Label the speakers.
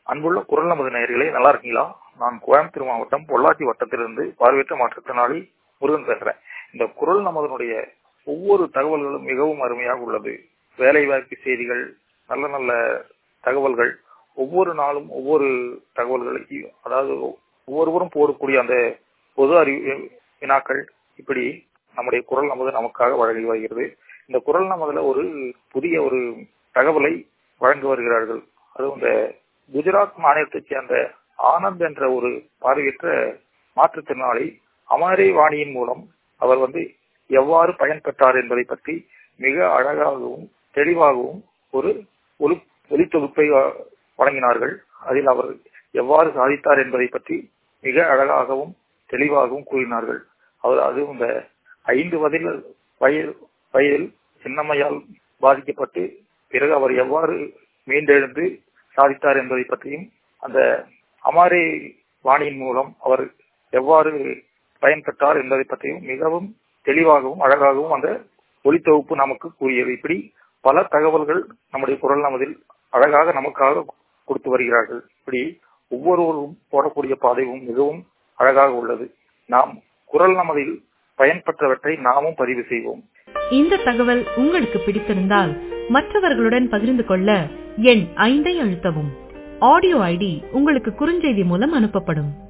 Speaker 1: அன்புள்ள குரல் நமது நேயர்களே நல்லா இருக்கீங்களா நான் கோயம்புத்தூர் மாவட்டம் பொள்ளாச்சி வட்டத்திலிருந்து பார்வையற்ற மாற்றுத்திறனாளி முருகன் பேசுறேன் இந்த குரல் நமதனுடைய ஒவ்வொரு தகவல்களும் மிகவும் அருமையாக உள்ளது வேலை வாய்ப்பு செய்திகள் நல்ல நல்ல தகவல்கள் ஒவ்வொரு நாளும் ஒவ்வொரு தகவல்களை அதாவது ஒவ்வொருவரும் போடக்கூடிய அந்த பொது அறிவு வினாக்கள் இப்படி நம்முடைய குரல் நமது நமக்காக வழங்கி வருகிறது இந்த குரல் நமதுல ஒரு புதிய ஒரு தகவலை வழங்கி வருகிறார்கள் அது இந்த குஜராத் மாநிலத்தைச் சேர்ந்த ஆனந்த் என்ற ஒரு பார்வையற்ற மாற்றுத்திறனாளி அமரை வாணியின் மூலம் அவர் வந்து எவ்வாறு பயன்பெற்றார் என்பதை பற்றி மிக அழகாகவும் தெளிவாகவும் ஒரு ஒலி ஒலித்தொகுப்பை வழங்கினார்கள் அதில் அவர் எவ்வாறு சாதித்தார் என்பதை பற்றி மிக அழகாகவும் தெளிவாகவும் கூறினார்கள் அவர் அது இந்த ஐந்து வயதில் வயது வயதில் சின்னம்மையால் பாதிக்கப்பட்டு பிறகு அவர் எவ்வாறு மீண்டெழுந்து சாதித்தார் என்பதை பற்றியும் அந்த அமாரே வாணியின் மூலம் அவர் எவ்வாறு பயன்பெற்றார் என்பதை பற்றியும் மிகவும் தெளிவாகவும் அழகாகவும் அந்த ஒளித்தொகுப்பு நமக்கு கூறியது இப்படி பல தகவல்கள் நம்முடைய குரல் நமதில் அழகாக நமக்காக கொடுத்து வருகிறார்கள் இப்படி ஒவ்வொருவரும் போடக்கூடிய பாதையும் மிகவும் அழகாக உள்ளது நாம் குரல் நமதில் பயன்பெற்றவற்றை நாமும் பதிவு செய்வோம்
Speaker 2: இந்த தகவல் உங்களுக்கு பிடித்திருந்தால் மற்றவர்களுடன் பகிர்ந்து கொள்ள எண் ஐந்தை அழுத்தவும் ஆடியோ ஐடி உங்களுக்கு குறுஞ்செய்தி மூலம் அனுப்பப்படும்